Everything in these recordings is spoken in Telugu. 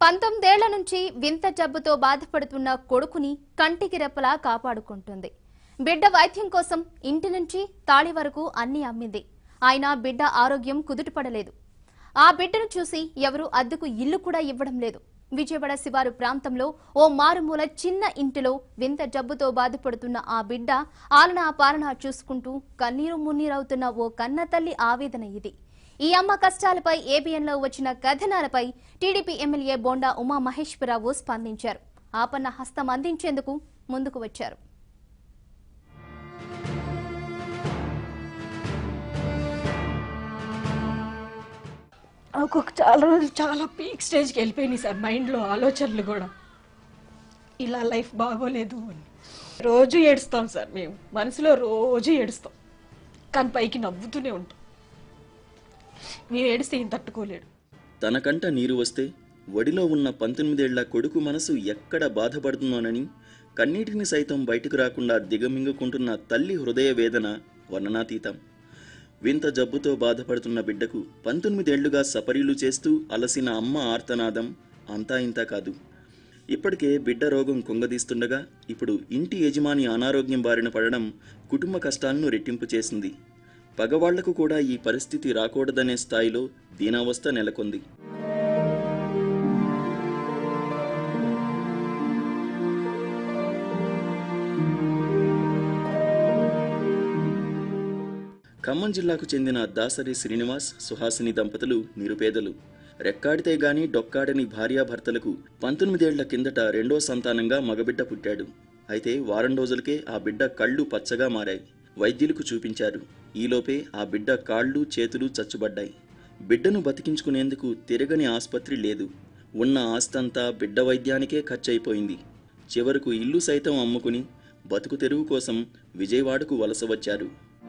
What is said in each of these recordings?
పంతొమ్మిదేళ్ల నుంచి వింత జబ్బుతో బాధపడుతున్న కొడుకుని కంటికి రెప్పలా కాపాడుకుంటుంది బిడ్డ వైద్యం కోసం ఇంటి నుంచి తాళి వరకు అన్ని అమ్మింది ఆయన బిడ్డ ఆరోగ్యం కుదుటపడలేదు ఆ బిడ్డను చూసి ఎవరు అద్దెకు ఇల్లు కూడా ఇవ్వడం లేదు విజయవాడ శివారు ప్రాంతంలో ఓ మారుమూల చిన్న ఇంటిలో వింత జబ్బుతో బాధపడుతున్న ఆ బిడ్డ ఆలన పాలన చూసుకుంటూ కన్నీరు మున్నీరవుతున్న ఓ కన్న తల్లి ఆవేదన ఇది ఈ అమ్మ కష్టాలపై ఏబిఎన్ లో వచ్చిన కథనాలపై టీడీపీ ఎమ్మెల్యే బోండా ఉమా మహేశ్వరరావు స్పందించారు ఆపన్న హస్తం అందించేందుకు ముందుకు వచ్చారు ఒక్కొక్క చాలా రోజులు చాలా పీక్ స్టేజ్కి వెళ్ళిపోయినాయి సార్ మైండ్లో ఆలోచనలు కూడా ఇలా లైఫ్ బాగోలేదు అని రోజు ఏడుస్తాం సార్ మేము మనసులో రోజు ఏడుస్తాం కానీ పైకి నవ్వుతూనే ఉంటాం మేము ఏడిస్తే ఈయన తట్టుకోలేడు తనకంట నీరు వస్తే ఒడిలో ఉన్న పంతొమ్మిదేళ్ల కొడుకు మనసు ఎక్కడ బాధపడుతుందోనని కన్నీటిని సైతం బయటకు రాకుండా దిగమింగుకుంటున్న తల్లి హృదయ వేదన వర్ణనాతీతం వింత జబ్బుతో బాధపడుతున్న బిడ్డకు పంతొమ్మిదేళ్లుగా సపరీలు చేస్తూ అలసిన అమ్మ ఆర్తనాదం అంతా ఇంతా కాదు ఇప్పటికే బిడ్డ రోగం కుంగదీస్తుండగా ఇప్పుడు ఇంటి యజమాని అనారోగ్యం బారిన పడడం కుటుంబ కష్టాలను రెట్టింపు చేసింది పగవాళ్లకు కూడా ఈ పరిస్థితి రాకూడదనే స్థాయిలో దీనావస్థ నెలకొంది ఖమ్మం జిల్లాకు చెందిన దాసరి శ్రీనివాస్ సుహాసిని దంపతులు నిరుపేదలు రెక్కాడితే గాని డొక్కాడని భార్యాభర్తలకు పంతొమ్మిదేళ్ల కిందట రెండో సంతానంగా మగబిడ్డ పుట్టాడు అయితే వారం రోజులకే ఆ బిడ్డ కళ్ళు పచ్చగా మారాయి వైద్యులకు చూపించారు ఈలోపే ఆ బిడ్డ కాళ్ళు చేతులు చచ్చుబడ్డాయి బిడ్డను బతికించుకునేందుకు తిరగని ఆస్పత్రి లేదు ఉన్న ఆస్తంతా బిడ్డ వైద్యానికే ఖర్చయిపోయింది చివరకు ఇల్లు సైతం అమ్ముకుని బతుకు తెరువు కోసం విజయవాడకు వలస వచ్చారు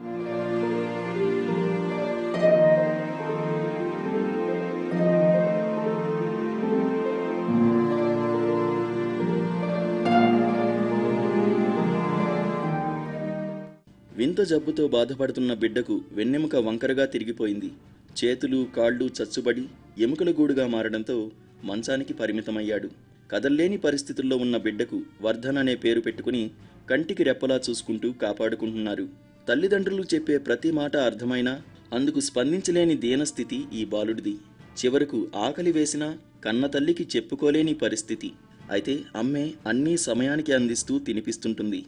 వింత జబ్బుతో బాధపడుతున్న బిడ్డకు వెన్నెముక వంకరగా తిరిగిపోయింది చేతులు కాళ్ళు చచ్చుబడి ఎముకల గూడుగా మారడంతో మంచానికి పరిమితమయ్యాడు కదల్లేని పరిస్థితుల్లో ఉన్న బిడ్డకు వర్ధన్ అనే పేరు పెట్టుకుని కంటికి రెప్పలా చూసుకుంటూ కాపాడుకుంటున్నారు తల్లిదండ్రులు చెప్పే ప్రతి మాట అర్థమైనా అందుకు స్పందించలేని దీనస్థితి ఈ బాలుడిది చివరకు ఆకలి వేసినా కన్న తల్లికి చెప్పుకోలేని పరిస్థితి అయితే అమ్మే అన్నీ సమయానికి అందిస్తూ తినిపిస్తుంటుంది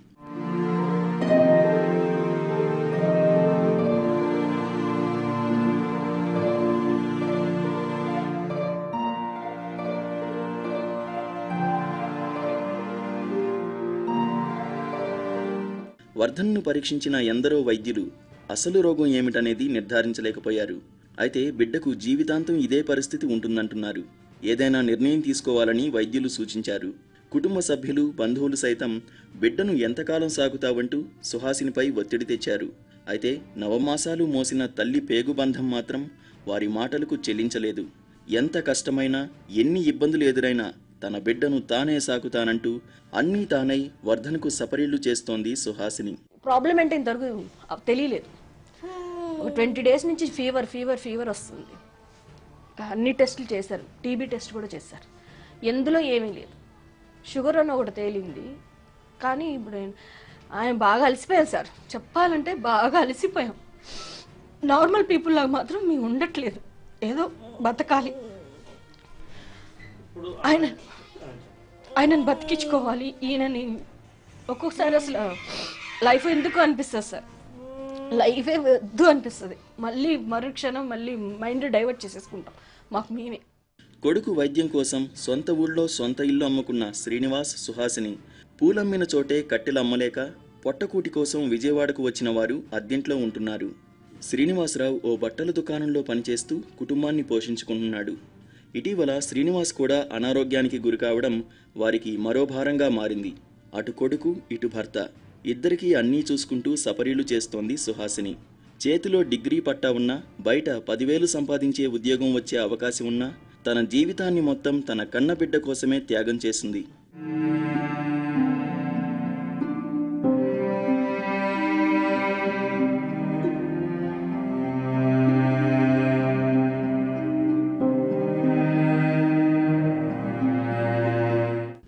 వర్ధన్ను పరీక్షించిన ఎందరో వైద్యులు అసలు రోగం ఏమిటనేది నిర్ధారించలేకపోయారు అయితే బిడ్డకు జీవితాంతం ఇదే పరిస్థితి ఉంటుందంటున్నారు ఏదైనా నిర్ణయం తీసుకోవాలని వైద్యులు సూచించారు కుటుంబ సభ్యులు బంధువులు సైతం బిడ్డను ఎంతకాలం సాగుతావంటూ సుహాసినిపై ఒత్తిడి తెచ్చారు అయితే నవమాసాలు మోసిన తల్లి పేగుబంధం మాత్రం వారి మాటలకు చెల్లించలేదు ఎంత కష్టమైనా ఎన్ని ఇబ్బందులు ఎదురైనా తన బిడ్డను తానే సాకుతానంటూ అన్నీ తానై వర్ధనకు సపరీళ్లు చేస్తోంది సుహాసిని ప్రాబ్లం ఏంటో ఇంతవరకు తెలియలేదు ఒక ట్వంటీ డేస్ నుంచి ఫీవర్ ఫీవర్ ఫీవర్ వస్తుంది అన్ని టెస్టులు చేశారు టీబీ టెస్ట్ కూడా చేశారు ఎందులో ఏమీ లేదు షుగర్ అని ఒకటి తేలింది కానీ ఇప్పుడు ఆయన- ఆయన బాగా అలసిపోయారు సార్ చెప్పాలంటే బాగా అలసిపోయాం నార్మల్ పీపుల్ లాగా మాత్రం మేము ఉండట్లేదు ఏదో బతకాలి ఆయన ఆయనను బతికించుకోవాలి ఈయనని ఒక్కొక్కసారి అసలు లైఫ్ ఎందుకు అనిపిస్తుంది సార్ లైఫే వద్దు అనిపిస్తుంది మళ్ళీ మరుక్షణం మళ్ళీ మైండ్ డైవర్ట్ చేసేసుకుంటాం మాకు మేమే కొడుకు వైద్యం కోసం సొంత ఊళ్ళో సొంత ఇల్లు అమ్ముకున్న శ్రీనివాస్ సుహాసిని పూలమ్మిన చోటే కట్టెలు అమ్మలేక పొట్టకూటి కోసం విజయవాడకు వచ్చిన వారు అద్దెంట్లో ఉంటున్నారు శ్రీనివాసరావు ఓ బట్టల దుకాణంలో పనిచేస్తూ కుటుంబాన్ని పోషించుకుంటున్నాడు ఇటీవల శ్రీనివాస్ కూడా అనారోగ్యానికి గురికావడం వారికి మరో భారంగా మారింది అటు కొడుకు ఇటు భర్త ఇద్దరికీ అన్నీ చూసుకుంటూ సపరీలు చేస్తోంది సుహాసిని చేతిలో డిగ్రీ పట్టా ఉన్నా బయట పదివేలు సంపాదించే ఉద్యోగం వచ్చే అవకాశం ఉన్నా తన జీవితాన్ని మొత్తం తన కన్నబిడ్డ కోసమే త్యాగం చేసింది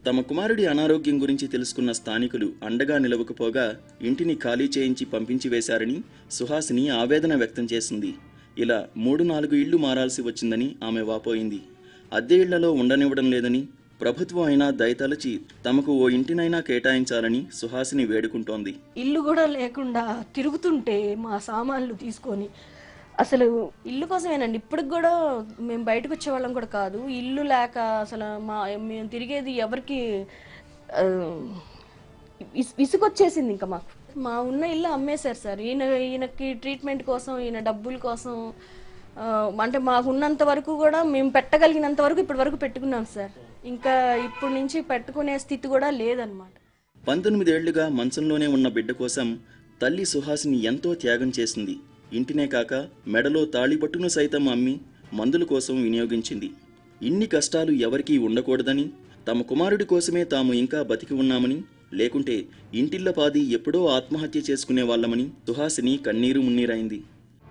తమ కుమారుడి అనారోగ్యం గురించి తెలుసుకున్న స్థానికులు అండగా నిలవకపోగా ఇంటిని ఖాళీ చేయించి పంపించి వేశారని సుహాసిని ఆవేదన వ్యక్తం చేసింది ఇలా మూడు నాలుగు ఇళ్లు మారాల్సి వచ్చిందని ఆమె వాపోయింది అద్దె ఇళ్లలో ఉండనివ్వడం లేదని ప్రభుత్వం అయినా దయతలచి తమకు ఓ ఇంటినైనా కేటాయించాలని సుహాసిని వేడుకుంటోంది ఇల్లు కూడా లేకుండా తిరుగుతుంటే మా సామాన్లు తీసుకొని అసలు ఇల్లు కోసమేనండి ఇప్పటికి కూడా మేము బయటకు వచ్చేవాళ్ళం కూడా కాదు ఇల్లు లేక అసలు మా మేము తిరిగేది ఎవరికి ఆ, విస్- విసుగొచ్చేసింది ఇంకా మాకు మా ఉన్న ఇల్లు అమ్మేశారు సార్ ఈయన ఈయనకి ట్రీట్మెంట్ కోసం ఈయన డబ్బుల కోసం ఆ, అంటే మాకు ఉన్నంత వరకు కూడా మేము పెట్టగలిగినంత వరకు ఇప్పటి వరకు పెట్టుకున్నాం సార్ ఇంకా ఇప్పటి నుంచి పెట్టుకునే స్థితి కూడా లేదనమాట పంతొమ్మిదేళ్లుగా మంచంలోనే ఉన్న బిడ్డ కోసం తల్లి సుహాసిని ఎంతో త్యాగం చేసింది ఇంటినే కాక మెడలో తాళిబట్టును సైతం అమ్మి మందుల కోసం వినియోగించింది ఇన్ని కష్టాలు ఎవరికీ ఉండకూడదని తమ కుమారుడి కోసమే తాము ఇంకా బతికి ఉన్నామని లేకుంటే ఇంటిల్లపాది ఎప్పుడో ఆత్మహత్య చేసుకునే వాళ్ళమని సుహాసిని కన్నీరు మున్నీరైంది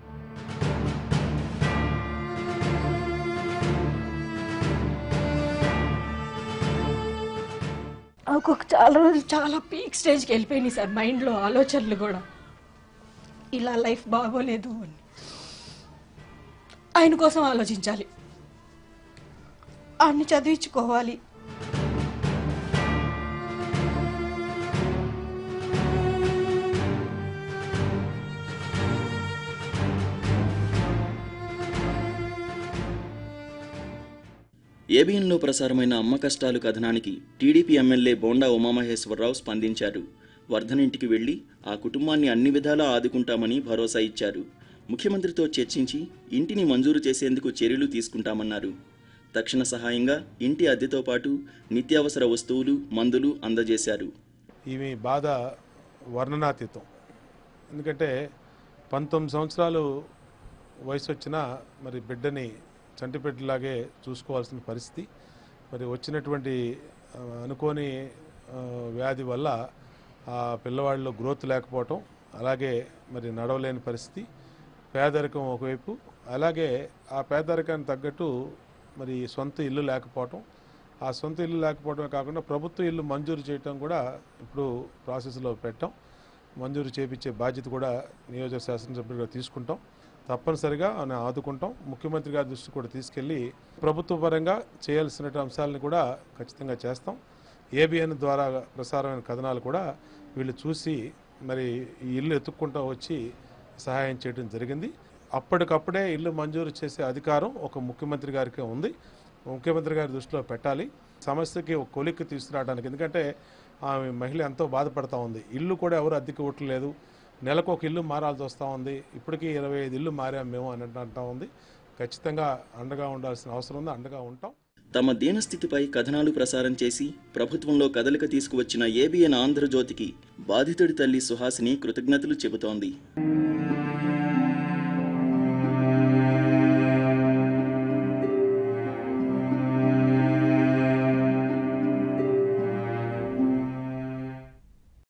ఒక్కొక్క చాలా రోజులు చాలా పీక్ స్టేజ్కి వెళ్ళిపోయినాయి సార్ మైండ్లో ఆలోచనలు కూడా ఇలా లైఫ్ బాగోలేదు అని ఆయన కోసం ఆలోచించాలి ఆయన్ని చదివించుకోవాలి ఏబిఎన్లో ప్రసారమైన అమ్మ కష్టాలు కథనానికి టీడీపీ ఎమ్మెల్యే బోండా ఉమామహేశ్వరరావు స్పందించారు వర్ధనింటికి వెళ్లి ఆ కుటుంబాన్ని అన్ని విధాలా ఆదుకుంటామని భరోసా ఇచ్చారు ముఖ్యమంత్రితో చర్చించి ఇంటిని మంజూరు చేసేందుకు చర్యలు తీసుకుంటామన్నారు తక్షణ సహాయంగా ఇంటి అద్దెతో పాటు నిత్యావసర వస్తువులు మందులు అందజేశారు ఈమె బాధ వర్ణనాతీతం ఎందుకంటే పంతొమ్మిది సంవత్సరాలు వయసు వచ్చినా మరి బిడ్డని చంటిపెట్టులాగే చూసుకోవాల్సిన పరిస్థితి మరి వచ్చినటువంటి ఆ, అనుకోని ఆ, వ్యాధి వల్ల ఆ పిల్లవాడిలో గ్రోత్ లేకపోవటం అలాగే మరి నడవలేని పరిస్థితి పేదరికం ఒకవైపు అలాగే ఆ పేదరికానికి తగ్గట్టు మరి సొంత ఇల్లు లేకపోవటం ఆ సొంత ఇల్లు లేకపోవడమే కాకుండా ప్రభుత్వ ఇల్లు మంజూరు చేయటం కూడా ఇప్పుడు ప్రాసెస్లో పెట్టాం మంజూరు చేపించే బాధ్యత కూడా నియోజక శాసనసభ్యులుగా తీసుకుంటాం తప్పనిసరిగా ఆయన ఆదుకుంటాం ముఖ్యమంత్రి గారి దృష్టి కూడా తీసుకెళ్ళి ప్రభుత్వ పరంగా చేయాల్సిన అంశాలను కూడా ఖచ్చితంగా చేస్తాం ఏబిఎన్ ద్వారా ప్రసారమైన కథనాలు కూడా వీళ్ళు చూసి మరి ఈ ఇల్లు ఎత్తుక్కుంటూ వచ్చి సహాయం చేయడం జరిగింది అప్పటికప్పుడే ఇల్లు మంజూరు చేసే అధికారం ఒక ముఖ్యమంత్రి గారికి ఉంది ముఖ్యమంత్రి గారి దృష్టిలో పెట్టాలి సమస్యకి ఒక కొలిక్కి తీసుకురావడానికి ఎందుకంటే ఆమె మహిళ ఎంతో బాధపడతా ఉంది ఇల్లు కూడా ఎవరు అద్దెకి ఇవ్వట్లేదు నెలకు ఒక ఇల్లు మారాల్సి వస్తూ ఉంది ఇప్పటికీ ఇరవై ఐదు ఇల్లు మారాం మేము అని అంటా ఉంది ఖచ్చితంగా అండగా ఉండాల్సిన అవసరం ఉంది అండగా ఉంటాం తమ దీనస్థితిపై కథనాలు ప్రసారం చేసి ప్రభుత్వంలో కదలిక తీసుకువచ్చిన ఏబిఎన్ ఆంధ్రజ్యోతికి బాధితుడి తల్లి సుహాసిని కృతజ్ఞతలు చెబుతోంది